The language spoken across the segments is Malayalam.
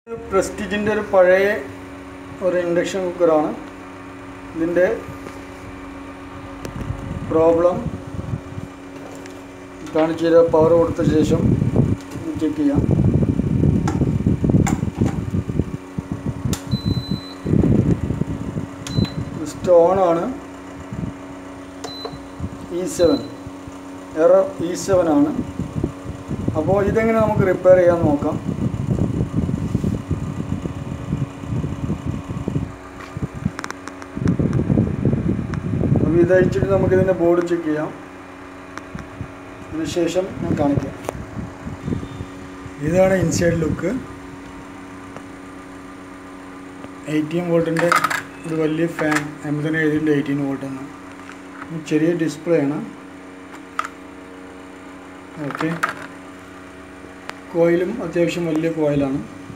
പ്രസ്റ്റീജിൻ്റെ ഒരു പഴയ ഒരു ഇൻഡക്ഷൻ കുക്കറാണ് ഇതിൻ്റെ പ്രോബ്ലം കാണിച്ചു തരാം പവർ കൊടുത്ത ശേഷം ചെക്ക് ചെയ്യാം സ്റ്റോണാണ് E seven error E seven ആണ് അപ്പോൾ ഇതെങ്ങനെ നമുക്ക് റിപ്പയർ ചെയ്യാൻ നോക്കാം അപ്പോൾ ഇത് അയച്ചിട്ട് നമുക്ക് ഇതിൻ്റെ ബോർഡ് ചെക്ക് ചെയ്യാം അതിനുശേഷം ഞാൻ കാണിക്കാം ഇതാണ് ഇൻസൈഡ് ലുക്ക് എയ്റ്റീൻ വോൾട്ടിൻ്റെ ഒരു വലിയ ഫാൻ അമസോൺ എഴുതിയിട്ടുണ്ട് എയ്റ്റീൻ വോൾട്ട് എന്ന് ഇത് ചെറിയ ഡിസ്പ്ലേ ആണ് ഓക്കെ കോയിലും അത്യാവശ്യം വലിയ കോയിലാണ്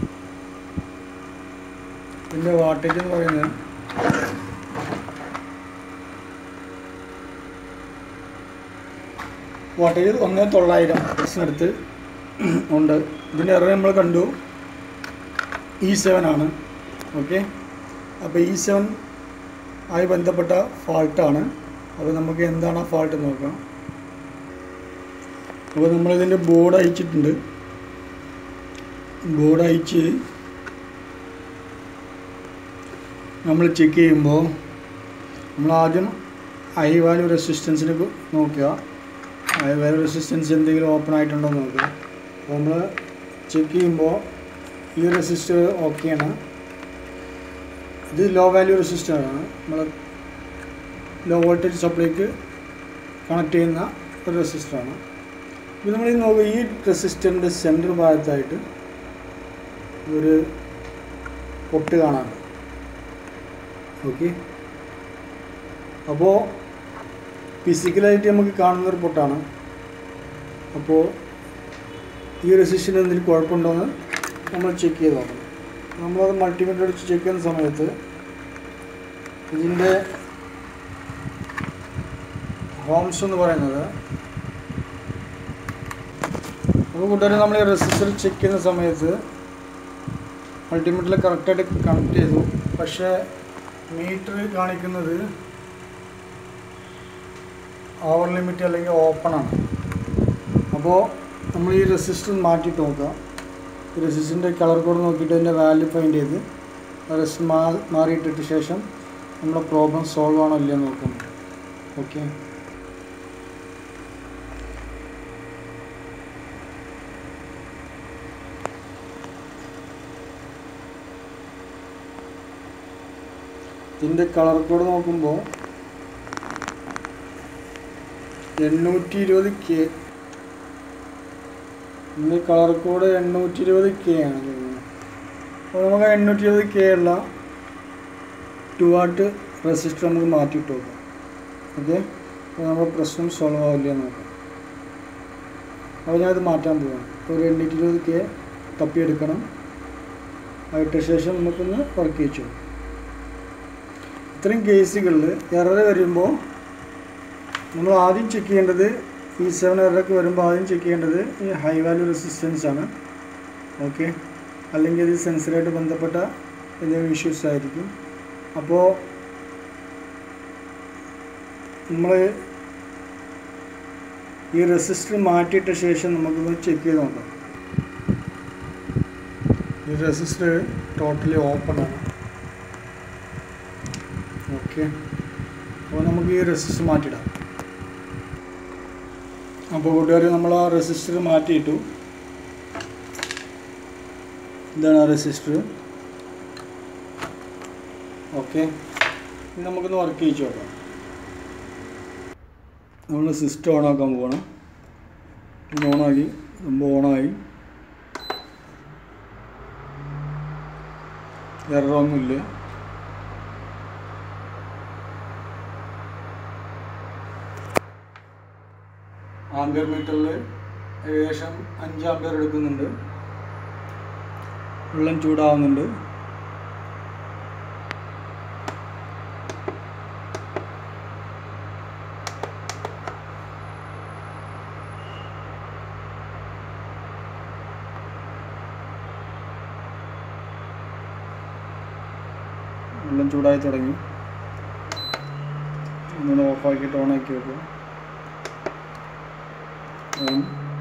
ഇതിൻ്റെ വാട്ടേജ് എന്ന് പറയുന്നത് വാട്ടേജ് ഒന്ന് തൊള്ളായിരം അടുത്ത് ഉണ്ട് ഇതിൻ്റെ എറർ നമ്മൾ കണ്ടു ഇ സെവൻ ആണ് ഓക്കെ അപ്പോൾ ഇ സെവൻ ആയി ബന്ധപ്പെട്ട ഫാൾട്ടാണ് അപ്പോൾ നമുക്ക് എന്താണ് ആ ഫാൾട്ട് നോക്കാം അപ്പോൾ നമ്മളിതിൻ്റെ ബോർഡ് അയച്ചിട്ടുണ്ട് ബോർഡ് അയച്ച് നമ്മൾ ചെക്ക് ചെയ്യുമ്പോൾ നമ്മൾ ആദ്യം ഐ വാല്യൂ റെസിസ്റ്റൻസിന് നോക്കുക ഐ വാല്യൂ റെസിസ്റ്റൻസ് എന്തെങ്കിലും ഓപ്പൺ ആയിട്ടുണ്ടോ എന്ന് നോക്കുക അപ്പോൾ നമ്മൾ ചെക്ക് ചെയ്യുമ്പോൾ ഈ റെസിസ്റ്റർ ഓക്കെയാണ് ഇത് ലോ വാല്യൂ റെസിസ്റ്ററാണ് നമ്മൾ ലോ വോൾട്ടേജ് സപ്ലൈക്ക് കണക്ട് ചെയ്യുന്ന ഒരു റെസിസ്റ്ററാണ് ഇത് നമ്മൾ ഈ നോക്കുക ഈ റെസിസ്റ്ററിൻ്റെ സെൻറ്റർ ഭാഗത്തായിട്ട് ഒരു പൊട്ട് കാണാനുണ്ട് ഓക്കെ അപ്പോൾ ഫിസിക്കലായിട്ട് നമുക്ക് കാണുന്നൊരു പൊട്ടാണ് അപ്പോൾ ഈ റെസിസ്റ്ററിന് എന്തെങ്കിലും കുഴപ്പമുണ്ടോയെന്ന് നമ്മൾ ചെക്ക് ചെയ്ത് നോക്കണം നമ്മളത് മൾട്ടിമീറ്റർ അടിച്ച് ചെക്ക് ചെയ്യുന്ന സമയത്ത് ഇതിൻ്റെ ഹോംസ് എന്ന് പറയുന്നത് അപ്പോൾ കൂട്ടുകാരെ നമ്മൾ ഈ റെസിസ്റ്റർ ചെക്ക് ചെയ്യുന്ന സമയത്ത് മൾട്ടിമീറ്ററിൽ കറക്റ്റായിട്ട് കണക്ട് ചെയ്തു പക്ഷേ മീറ്റർ കാണിക്കുന്നത് ഓവർ ലിമിറ്റ് അല്ലെങ്കിൽ ഓപ്പൺ ആണ് അപ്പോൾ നമ്മൾ ഈ റെസിസ്റ്റർ മാറ്റിയിട്ട് നോക്കുക ഈ റെസിസ്റ്ററിൻ്റെ കളർ കോഡ് നോക്കിയിട്ട് അതിൻ്റെ വാല്യൂ ഫൈൻഡ് ചെയ്ത് റെസിസ്റ്റർ മാ മാറിയിട്ടിട്ട് ശേഷം നമ്മുടെ പ്രോബ്ലം സോൾവ് ആണോ ഇല്ലയോ നോക്കാം ഓക്കെ ഇതിൻ്റെ കളർ കോഡ് നോക്കുമ്പോൾ എണ്ണൂറ്റി ഇരുപത് കെ ഇതിൻ്റെ കളർ കോഡ് എണ്ണൂറ്റി ഇരുപത് കെ ആണ് തോന്നുന്നത് അപ്പോൾ നമുക്ക് എണ്ണൂറ്റി ഇരുപത് കെ ഉള്ള ടു വാട്ട് റെസിസ്റ്റർ നമുക്ക് മാറ്റിയിട്ട് നോക്കാം ഓക്കെ അപ്പോൾ നമ്മുടെ പ്രശ്നം സോൾവ് ആവില്ല നോക്കാം അപ്പോൾ ഞാനത് മാറ്റാൻ പോവാണ് അപ്പോൾ ഒരു എണ്ണൂറ്റി ഇരുപത് കെ തപ്പിയെടുക്കണം അതിട്ട ശേഷം നമുക്കൊന്ന് വർക്ക് ചെയ്യിച്ചു ഇത്രയും കേസുകളിൽ എറർ വരുമ്പോൾ നമ്മൾ ആദ്യം ചെക്ക് ചെയ്യേണ്ടത് ഈ സെവൻ എററൊക്കെ വരുമ്പോൾ ആദ്യം ചെക്ക് ചെയ്യേണ്ടത് ഈ ഹൈ വാല്യൂ റെസിസ്റ്റൻസ് ആണ് ഓക്കെ അല്ലെങ്കിൽ അത് സെൻസറായിട്ട് ബന്ധപ്പെട്ട എന്തെങ്കിലും ഇഷ്യൂസ് ആയിരിക്കും അപ്പോൾ നമ്മൾ ഈ റെസിസ്റ്റർ മാറ്റിയിട്ട ശേഷം നമുക്കൊന്ന് ചെക്ക് ചെയ്ത് നോക്കാം ഈ റെസിസ്റ്റർ ടോട്ടലി ഓപ്പൺ ആണ് ഓക്കെ അപ്പോൾ നമുക്ക് ഈ റെസിസ്റ്റർ മാറ്റിയിടാം അപ്പോൾ കൂട്ടുകാർ നമ്മൾ ആ റെസിസ്റ്റർ മാറ്റിയിട്ടു ഇതാണ് ആ റെസിസ്റ്റർ ഓക്കെ ഇനി നമുക്കൊന്ന് വർക്ക് ചെയ്യിച്ചു നോക്കാം നമ്മൾ സിസ്റ്റം ഓണാക്കാൻ പോകണം ഓണാക്കി സംഭവം ഓണായി എററൊന്നുമില്ല ആംബിയർ മീറ്ററിൽ ഏകദേശം അഞ്ച് ആംബിയർ എടുക്കുന്നുണ്ട് വെള്ളം ചൂടാവുന്നുണ്ട് വെള്ളം ചൂടായി തുടങ്ങി ഒന്നുകൂടെ ഓഫാക്കിയിട്ട് ഓണാക്കി വെക്കുക ഓൺ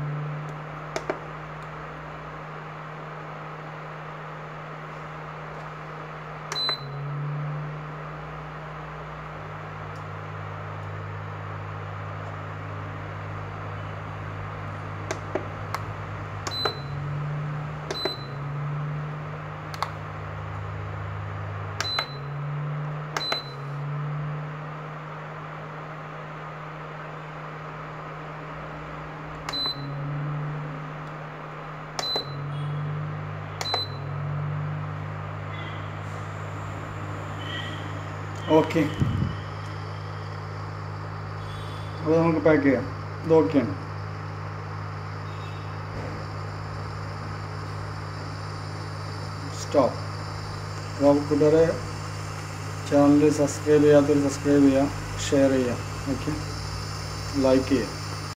ഓക്കെ അപ്പോൾ നമുക്ക് പാക്ക് ചെയ്യാം ഇത് ഓക്കെയാണ് സ്റ്റോപ്പ് അപ്പോൾ കൂട്ടുകാരെ ചാനൽ സബ്സ്ക്രൈബ് ചെയ്യാത്തവർ സബ്സ്ക്രൈബ് ചെയ്യുക ഷെയർ ചെയ്യുക ഓക്കെ ലൈക്ക് ചെയ്യുക